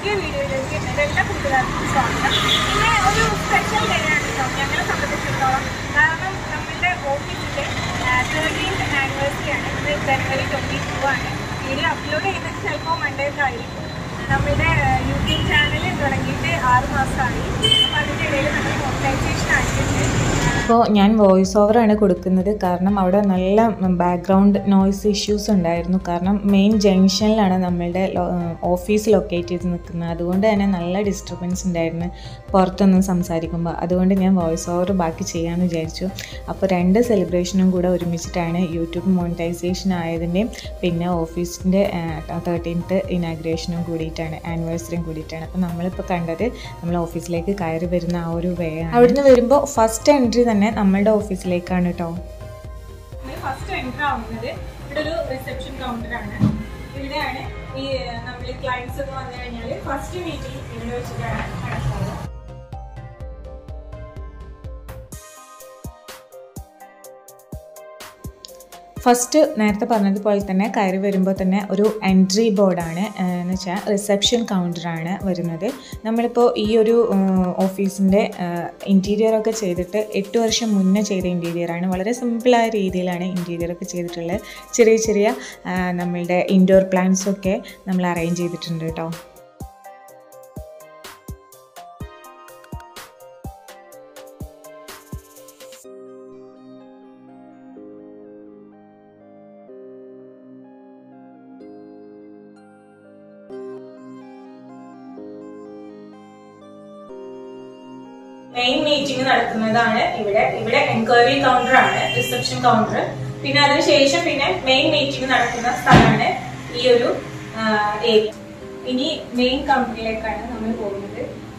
പുതിയ വീഡിയോയിലേക്ക് എൻ്റെ എല്ലാ കൂട്ടുകാർക്കും സ്വാഗതം പിന്നെ ഒരു സ്പെഷ്യൽ ഡേ ആണ് കേട്ടോ ഞങ്ങളെ സംബന്ധിച്ചിടത്തോളം കാരണം നമ്മളുടെ ഓഫീസിൻ്റെ തേർട്ടീൻത് ആനിവേഴ്സറി ആണ് ഇത് ജനുവരി ട്വൻറ്റി ടു ആണ് വീഡിയോ അപ്ലോഡ് ചെയ്യുന്നത് ചിലപ്പോൾ മൺഡേക്ക് ആയിരിക്കും നമ്മളുടെ യൂട്യൂബ് ചാനൽ തുടങ്ങിയിട്ട് ആറ് മാസമായി അപ്പോൾ അതിൻ്റെ ഇടയിൽ നമ്മൾ മോണിറ്റൈസേഷൻ ആയിട്ടുണ്ട് അപ്പോൾ ഞാൻ വോയിസ് ഓവറാണ് കൊടുക്കുന്നത് കാരണം അവിടെ നല്ല ബാക്ക്ഗ്രൗണ്ട് നോയ്സ് ഇഷ്യൂസ് ഉണ്ടായിരുന്നു കാരണം മെയിൻ ജംഗ്ഷനിലാണ് നമ്മളുടെ ഓഫീസ് ലൊക്കേറ്റ് ചെയ്ത് നിൽക്കുന്നത് അതുകൊണ്ട് തന്നെ നല്ല ഡിസ്റ്റർബൻസ് ഉണ്ടായിരുന്നു പുറത്തൊന്നും സംസാരിക്കുമ്പോൾ അതുകൊണ്ട് ഞാൻ വോയിസ് ഓവർ ബാക്കി ചെയ്യാമെന്ന് വിചാരിച്ചു അപ്പോൾ രണ്ട് സെലിബ്രേഷനും കൂടെ ഒരുമിച്ചിട്ടാണ് യൂട്യൂബ് മോണിറ്റൈസേഷൻ ആയതിൻ്റെയും പിന്നെ ഓഫീസിൻ്റെ തേർട്ടീൻത്ത് ഇനാഗ്രേഷനും കൂടിയിട്ടാണ് ആനിവേഴ്സറിയും കൂടിയിട്ടാണ് അപ്പോൾ നമ്മളിപ്പോൾ കണ്ടത് നമ്മൾ ഓഫീസിലേക്ക് കയറി വരുന്ന ആ ഒരു വേ ആണ് അവിടുന്ന് വരുമ്പോൾ ഫസ്റ്റ് എൻട്രി തന്നെ നമ്മളുടെ ഓഫീസിലേക്കാണ് കേട്ടോ നമ്മൾ ഫസ്റ്റ് എൻ്റർ ആവുന്നത് ഇവിടെ ഒരു റിസപ്ഷൻ കൗണ്ടറാണ് ഇവിടെയാണ് ഈ നമ്മൾ ക്ലയൻസ് ഒക്കെ വന്നു കഴിഞ്ഞാൽ ഫസ്റ്റ് മീറ്റിംഗ് ഇവിടെ വെച്ചിട്ടാണ് നടക്കുന്നത് ഫസ്റ്റ് നേരത്തെ പറഞ്ഞതുപോലെ തന്നെ കയറി വരുമ്പോൾ തന്നെ ഒരു എൻട്രി ബോർഡാണ് എന്ന് വെച്ചാൽ റിസപ്ഷൻ കൗണ്ടറാണ് വരുന്നത് നമ്മളിപ്പോൾ ഈ ഒരു ഓഫീസിൻ്റെ ഇൻറ്റീരിയറൊക്കെ ചെയ്തിട്ട് എട്ട് വർഷം മുന്നേ ചെയ്ത ഇൻറ്റീരിയറാണ് വളരെ സിമ്പിളായ രീതിയിലാണ് ഇൻറ്റീരിയറൊക്കെ ചെയ്തിട്ടുള്ളത് ചെറിയ ചെറിയ ആ, നമ്മളുടെ ഇൻഡോർ പ്ലാന്റ്സൊക്കെ നമ്മൾ അറേഞ്ച് ചെയ്തിട്ടുണ്ട് കേട്ടോ മെയിൻ മീറ്റിംഗ് നടക്കുന്നതാണ് ഇവിടെ ഇവിടെ എൻക്വയറി കൗണ്ടർ ആണ് റിസപ്ഷൻ കൗണ്ടർ പിന്നെ അതിനുശേഷം പിന്നെ മെയിൻ മീറ്റിംഗ് നടക്കുന്ന സ്ഥലമാണ് ഈ ഒരു ഏരിയ ഇനി മെയിൻ കൗണ്ടറിലേക്കാണ് നമ്മൾ പോകുന്നത്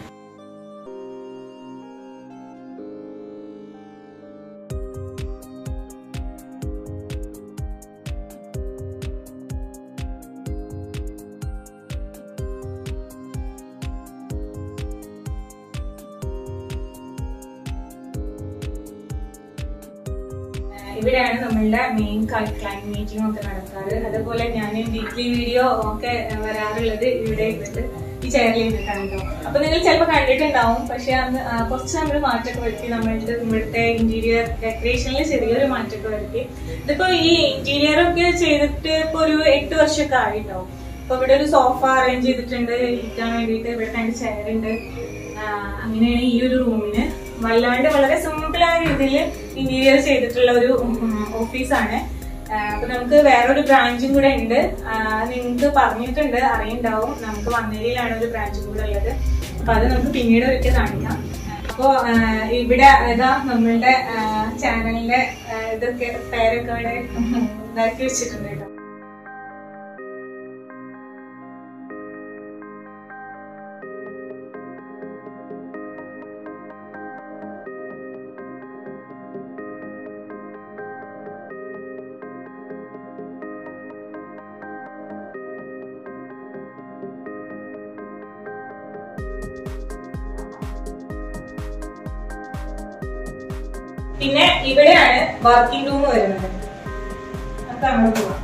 ഇവിടെയാണ് നമ്മളുടെ മെയിൻ ക്ലൈന്റ് മീറ്റിംഗ് ഒക്കെ നടക്കാറ് അതുപോലെ ഞാൻ വീക്ക്ലി വീഡിയോ ഒക്കെ വരാറുള്ളത് ഇവിടെ ഇരുന്നിട്ട് ഈ ചെയറിൽ ഇരുന്നിട്ടാണ് കേട്ടോ അപ്പൊ നിങ്ങൾ ചിലപ്പോൾ കണ്ടിട്ടുണ്ടാവും പക്ഷെ അന്ന് ആ, കുറച്ച് നമ്മൾ മാറ്റമൊക്കെ വരുത്തി നമ്മളുടെ ഇവിടുത്തെ ഇന്റീരിയർ ഡെക്കറേഷനിൽ ചെറിയൊരു മാറ്റമൊക്കെ വരുത്തി ഇതിപ്പോ ഈ ഇന്റീരിയർ ഒക്കെ ചെയ്തിട്ട് ഇപ്പൊ ഒരു എട്ട് വർഷമൊക്കെ ആയിട്ടോ അപ്പൊ ഇവിടെ ഒരു സോഫ അറേഞ്ച് ചെയ്തിട്ടുണ്ട് ഇരിക്കാൻ വേണ്ടിയിട്ട് ഇവിടെ രണ്ട് ചെയർ ഉണ്ട് ആ, അങ്ങനെയാണ് ഈ ഒരു റൂമിന് വല്ലാണ്ട് വളരെ സിമ്പിൾ ആയ രീതിയിൽ ഇന്റീരിയർ ചെയ്തിട്ടുള്ള ഒരു ഓഫീസാണ് അപ്പൊ നമുക്ക് വേറൊരു ബ്രാഞ്ചും കൂടെ ഉണ്ട് നിങ്ങൾക്ക് പറഞ്ഞിട്ടുണ്ട് അറിയുണ്ടാവും നമുക്ക് വന്നേരിയിലാണ് ഒരു ബ്രാഞ്ചും കൂടെ ഉള്ളത് അപ്പൊ അത് നമുക്ക് പിന്നീട് ഒരിക്കൽ കാണിക്കാം അപ്പോ ആ, ഇവിടെ ഇതാ നമ്മളുടെ ചാനലിന്റെ ഇതൊക്കെ പേരൊക്കെ ഇവിടെ ഇതാക്കി വെച്ചിട്ടുണ്ട് കേട്ടോ പിന്നെ ഇവിടെയാണ് വർക്കിംഗ് റൂം വരുന്നത് നമുക്ക് അങ്ങോട്ട് പോവാം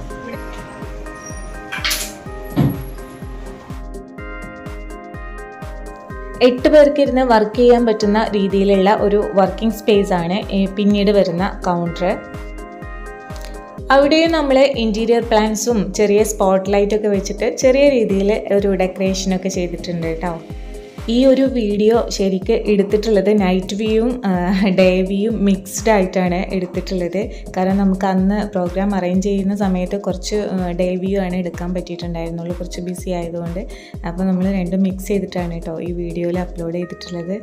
എട്ട് പേർക്ക് ഇരുന്ന് വർക്ക് ചെയ്യാൻ പറ്റുന്ന രീതിയിലുള്ള ഒരു വർക്കിംഗ് സ്പേസ് ആണ് ഈ പിന്നീട് വരുന്ന കൗണ്ടർ അവിടെയും നമ്മൾ ഇൻറ്റീരിയർ പ്ലാൻസും ചെറിയ സ്പോട്ട് ലൈറ്റ് ഒക്കെ വെച്ചിട്ട് ചെറിയ രീതിയിൽ ഒരു ഡെക്കറേഷനൊക്കെ ചെയ്തിട്ടുണ്ട് കേട്ടോ ഈ ഒരു വീഡിയോ ശരിക്ക് എടുത്തിട്ടുള്ളത് നൈറ്റ് വ്യൂവും ഡേ വ്യൂവും മിക്സ്ഡ് ആയിട്ടാണ് എടുത്തിട്ടുള്ളത് കാരണം നമുക്ക് അന്ന് പ്രോഗ്രാം അറേഞ്ച് ചെയ്യുന്ന സമയത്ത് കുറച്ച് ഡേ വ്യൂ ആണ് എടുക്കാൻ പറ്റിയിട്ടുണ്ടായിരുന്നുള്ളൂ കുറച്ച് ബിസി ആയതുകൊണ്ട് അപ്പോൾ നമ്മൾ രണ്ടും മിക്സ് ചെയ്തിട്ടാണ് കേട്ടോ ഈ വീഡിയോയിൽ അപ്ലോഡ് ചെയ്തിട്ടുള്ളത്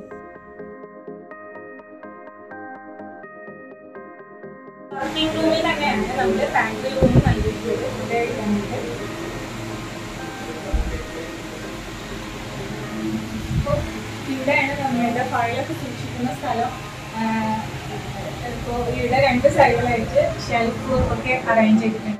വർക്കിംഗ് റൂമിൽ തന്നെയാണ് നമ്മൾ ഫാക്ടറി റൂം നൽകിയിട്ടുള്ളത് ഇവിടെ ഇരിക്കാനായിട്ട്. അപ്പൊ ഇവിടെയാണ് നമ്മളുടെ ഫയലൊക്കെ സൂക്ഷിക്കുന്ന സ്ഥലം ഇപ്പോൾ ഇവിടെ രണ്ട് സൈഡിലായിട്ട് ഷെൽഫ് ഒക്കെ അറേഞ്ച് ചെയ്തിട്ടുണ്ട്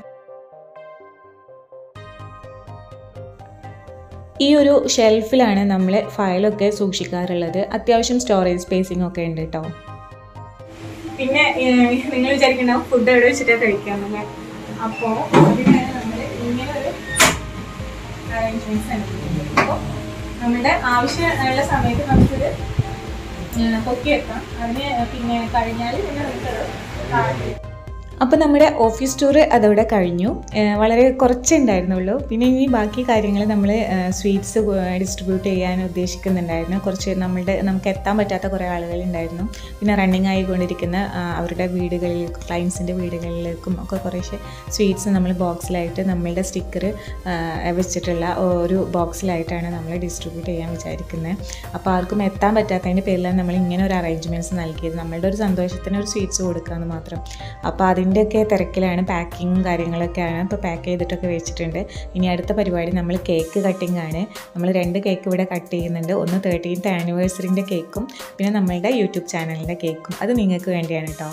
ഈ ഒരു ഷെൽഫിലാണ് നമ്മൾ ഫയലൊക്കെ സൂക്ഷിക്കാറുള്ളത് അത്യാവശ്യം സ്റ്റോറേജ് സ്പേസിംഗ് ഒക്കെ ഉണ്ട് കേട്ടോ പിന്നെ ഏഹ്, നിങ്ങൾ വിചാരിക്കണ്ടാവും ഫുഡ് എവിടെ വെച്ചിട്ടാ കഴിക്കാന്നല്ലേ അപ്പോൾ അതിനാണ് നമ്മൾ ഇങ്ങനെ ഒരു അറേഞ്ച്മെന്റ്സ് അനുഭവിക്കുന്നത് അപ്പോൾ നമ്മുടെ ആവശ്യമുള്ള സമയത്ത് നമുക്കിത് ഏഹ് പൊക്കി വെക്കാം അതിന് പിന്നെ കഴിഞ്ഞാൽ പിന്നെ നമുക്കത് താഴെ അപ്പോൾ നമ്മുടെ ഓഫീസ് ടൂർ അതോടെ കഴിഞ്ഞു ഏഹ് വളരെ കുറച്ചേ ഉണ്ടായിരുന്നുള്ളൂ പിന്നെ ഇനി ബാക്കി കാര്യങ്ങൾ നമ്മൾ സ്വീറ്റ്സ് ഡിസ്ട്രിബ്യൂട്ട് ചെയ്യാൻ ഉദ്ദേശിക്കുന്നുണ്ടായിരുന്നു കുറച്ച് നമ്മളുടെ നമുക്ക് എത്താൻ പറ്റാത്ത കുറേ ആളുകളുണ്ടായിരുന്നു പിന്നെ റണ്ണിങ് ആയിക്കൊണ്ടിരിക്കുന്ന ആ, അവരുടെ വീടുകളിലേക്കും ക്ലയൻസിൻ്റെ വീടുകളിലേക്കും ഒക്കെ കുറേശ്ശെ സ്വീറ്റ്സ് നമ്മൾ ബോക്സിലായിട്ട് നമ്മളുടെ സ്റ്റിക്കർ വെച്ചിട്ടുള്ള ഒരു ബോക്സിലായിട്ടാണ് നമ്മൾ ഡിസ്ട്രിബ്യൂട്ട് ചെയ്യാൻ വിചാരിക്കുന്നത് അപ്പോൾ ആർക്കും എത്താൻ പറ്റാത്തതിൻ്റെ പേരിലാണ് നമ്മൾ ഇങ്ങനെ ഒരു അറേഞ്ച്മെൻറ്റ്സ് നൽകിയത് നമ്മളുടെ ഒരു സന്തോഷത്തിന് ഒരു സ്വീറ്റ്സ് കൊടുക്കാമെന്ന് മാത്രം അപ്പോൾ അതിൻ്റെയൊക്കെ തിരക്കിലാണ് പാക്കിങ്ങും കാര്യങ്ങളൊക്കെയാണ് ഇപ്പോൾ പാക്ക് ചെയ്തിട്ടൊക്കെ വെച്ചിട്ടുണ്ട് ഇനി അടുത്ത പരിപാടി നമ്മൾ കേക്ക് കട്ടിംഗ് ആണ് നമ്മൾ രണ്ട് കേക്ക് ഇവിടെ കട്ട് ചെയ്യുന്നുണ്ട് ഒന്ന് തേർട്ടീൻത്ത് ആനിവേഴ്സറിൻ്റെ കേക്കും പിന്നെ നമ്മളുടെ യൂട്യൂബ് ചാനലിൻ്റെ കേക്കും അത് നിങ്ങൾക്ക് വേണ്ടിയാണ് കേട്ടോ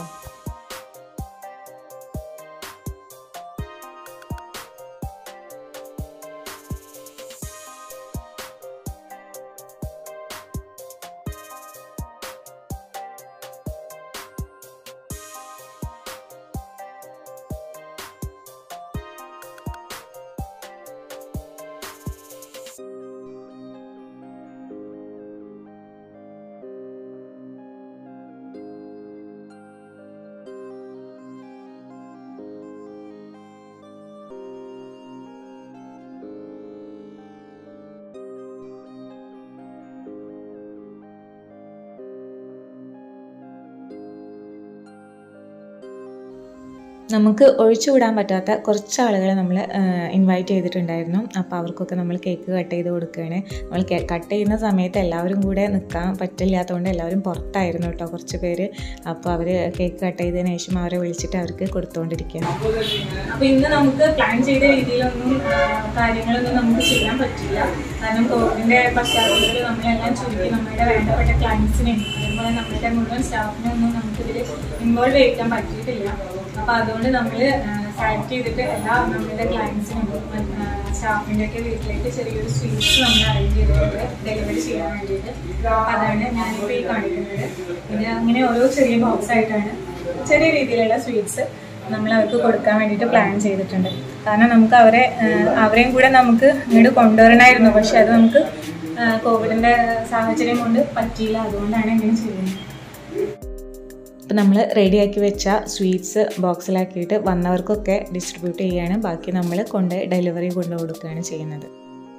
നമുക്ക് ഒഴിച്ചുവിടാൻ പറ്റാത്ത കുറച്ച് ആളുകളെ നമ്മൾ ഇൻവൈറ്റ് ചെയ്തിട്ടുണ്ടായിരുന്നു അപ്പോൾ അവർക്കൊക്കെ നമ്മൾ കേക്ക് കട്ട് ചെയ്ത് കൊടുക്കുകയാണ് നമ്മൾ കട്ട് ചെയ്യുന്ന സമയത്ത് എല്ലാവരും കൂടെ നിൽക്കാൻ പറ്റില്ലാത്തതുകൊണ്ട് എല്ലാവരും പുറത്തായിരുന്നു കേട്ടോ കുറച്ച് പേര് അപ്പോൾ അവർ കേക്ക് കട്ട് ചെയ്തതിന് ശേഷം അവരെ വിളിച്ചിട്ട് അവർക്ക് കൊടുത്തുകൊണ്ടിരിക്കുകയാണ് അപ്പൊ ഇന്ന് നമുക്ക് പ്ലാൻ ചെയ്ത രീതിയിലൊന്നും ആ, കാര്യങ്ങളൊന്നും നമുക്ക് ചെയ്യാൻ പറ്റില്ല കാരണം കോവിഡിന്റെ പശ്ചാത്തലത്തിൽ നമ്മളെല്ലാം ചുരുക്കി നമ്മുടെ വേണ്ടപ്പെട്ട ക്ലയൻസിനെയും അതുപോലെ നമ്മുടെ മുഴുവൻ സ്റ്റാഫിനെ ഒന്നും നമുക്കിതിൽ ഇൻവോൾവ് ചെയ്യിക്കാൻ പറ്റിയിട്ടില്ല അപ്പൊ അതുകൊണ്ട് നമ്മൾ സെലക്ട് ചെയ്തിട്ട് എല്ലാ നമ്മുടെ ക്ലയൻസിനും സ്റ്റാഫിന്റെ ഒക്കെ വീട്ടിലേക്ക് ചെറിയൊരു സ്വീറ്റ്സ് നമ്മൾ അറേഞ്ച് ചെയ്തിട്ടുണ്ട് ഡെലിവറി ചെയ്യാൻ വേണ്ടിയിട്ട് അപ്പൊ അതാണ് ഞാനിപ്പോൾ ഈ കാണിക്കുന്നത് ഇത് അങ്ങനെ ഓരോ ചെറിയ ബോക്സ് ആയിട്ടാണ് ചെറിയ രീതിയിലുള്ള സ്വീറ്റ്സ് നമ്മൾ അവർക്ക് കൊടുക്കാൻ വേണ്ടിയിട്ട് പ്ലാൻ ചെയ്തിട്ടുണ്ട് കാരണം നമുക്ക് അവരെ ആ, അവരെയും കൂടെ നമുക്ക് ഇങ്ങോട്ട് കൊണ്ടുവരണമായിരുന്നു പക്ഷെ അത് നമുക്ക് ആ, കോവിഡിന്റെ സാഹചര്യം കൊണ്ട് പറ്റിയില്ല അതുകൊണ്ടാണ് ഇങ്ങനെ ചെയ്യുന്നത് അപ്പോൾ നമ്മൾ റെഡിയാക്കി വെച്ച സ്വീറ്റ്സ് ബോക്സിലാക്കിയിട്ട് വന്നവർക്കൊക്കെ ഡിസ്ട്രിബ്യൂട്ട് ചെയ്യാണ് ബാക്കി നമ്മൾ കൊണ്ട് ഡെലിവറി കൊണ്ട് കൊടുക്കുകയാണ് ചെയ്യുന്നത്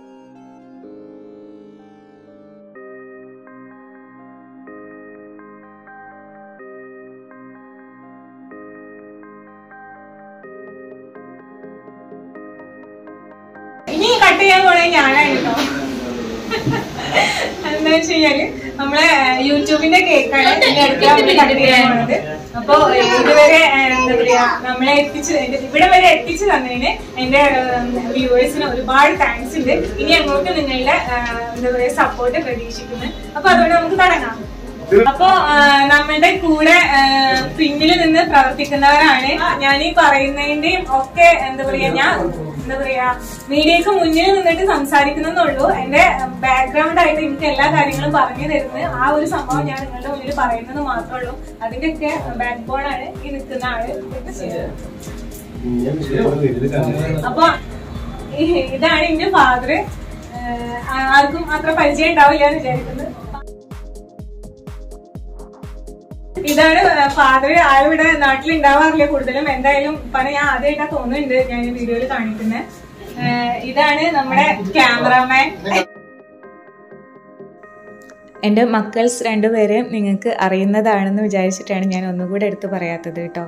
ഇനി കട്ട് ചെയ്യാൻ പോണേ ഞാനാണ് കേട്ടോ എന്താ വെച്ച് കഴിഞ്ഞാല് നമ്മളെ യൂട്യൂബിന്റെ കേക്കാണ് ഇതിന്റെ അടുത്ത് നമ്മൾ കട്ട് ചെയ്യാൻ പോണത് അപ്പൊ ഇതുവരെ ആ, എന്താ പറയാ നമ്മളെ എത്തിച്ച് ഇവിടെ വരെ എത്തിച്ചു തന്നതിന് എന്റെ വ്യൂവേഴ്സിന് ഒരുപാട് താങ്ക്സ് ഉണ്ട് ഇനി അങ്ങോട്ട് നിങ്ങളുടെ ആ, എന്താ പറയാ സപ്പോർട്ട് പ്രതീക്ഷിക്കുന്നു അപ്പൊ അതുകൊണ്ട് നമുക്ക് തുടങ്ങാം അപ്പൊ ആ, നമ്മളുടെ കൂടെ പിന്നിൽ നിന്ന് പ്രവർത്തിക്കുന്നവരാണ് ഞാൻ ഈ പറയുന്നതിന്റെയും ഒക്കെ എന്താ പറയാ ഞാൻ എന്താ പറയാ മീഡിയക്ക് മുന്നിൽ നിന്നിട്ട് സംസാരിക്കുന്നുള്ളൂ എന്റെ ബാക്ക്ഗ്രൗണ്ട് ആയിട്ട് എനിക്ക് എല്ലാ കാര്യങ്ങളും പറഞ്ഞു തരുന്നത് ആ ഒരു സംഭവം ഞാൻ നിങ്ങളുടെ മുന്നിൽ പറയുന്നത് മാത്രമേ ഉള്ളൂ അതിന്റെയൊക്കെ ബാക്ക് ബോൺ ആണ് ഈ നിൽക്കുന്ന ആള് ഇതൊക്കെ ചെയ്തത്. അപ്പൊ ഈ- ഇതാണ് എന്റെ ഫാദർ ആർക്കും അത്ര പരിചയം ഉണ്ടാവില്ല എന്ന് വിചാരിക്കുന്നു ഇതാണ് ഫാദർ ആളിവിടെ നാട്ടിൽ ഉണ്ടാവാറില്ല കൂടുതലും എന്തായാലും പല ഞാൻ ആദ്യമായിട്ടാ തോന്നുന്നുണ്ട് ഞാൻ ഈ വീഡിയോയിൽ കാണിക്കുന്നത് ഇതാണ് നമ്മുടെ ക്യാമറാമാൻ എൻ്റെ മക്കൾസ് രണ്ടുപേരെയും നിങ്ങൾക്ക് അറിയുന്നതാണെന്ന് വിചാരിച്ചിട്ടാണ് ഞാൻ ഒന്നുകൂടെ എടുത്ത് പറയാത്തത് കേട്ടോ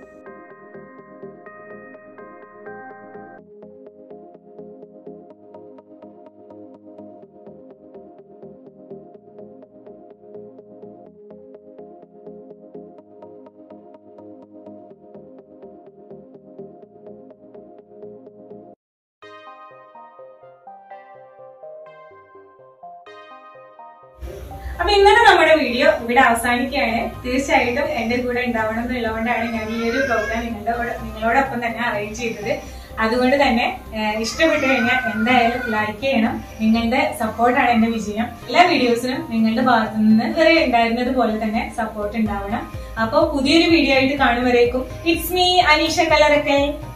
അപ്പൊ ഇന്നത്തെ നമ്മുടെ വീഡിയോ ഇവിടെ അവസാനിക്കുകയാണ് തീർച്ചയായിട്ടും എന്റെ കൂടെ ഉണ്ടാവണം എന്നുള്ളതുകൊണ്ടാണ് ഞാൻ ഈ ഒരു പ്രോഗ്രാം നിങ്ങളുടെ കൂടെ നിങ്ങളോടൊപ്പം തന്നെ അറേഞ്ച് ചെയ്തത് അതുകൊണ്ട് തന്നെ ഏഹ്, ഇഷ്ടപ്പെട്ടു കഴിഞ്ഞാൽ എന്തായാലും ലൈക്ക് ചെയ്യണം നിങ്ങളുടെ സപ്പോർട്ടാണ് എന്റെ വിജയം എല്ലാ വീഡിയോസിനും നിങ്ങളുടെ ഭാഗത്തു നിന്ന് ഇതുവരെ ഉണ്ടായിരുന്നത് പോലെ തന്നെ സപ്പോർട്ട് ഉണ്ടാവണം അപ്പോൾ പുതിയൊരു വീഡിയോ ആയിട്ട് കാണുമ്പോഴേക്കും ഇറ്റ്സ് മീ അനീഷ കലറക്കൽ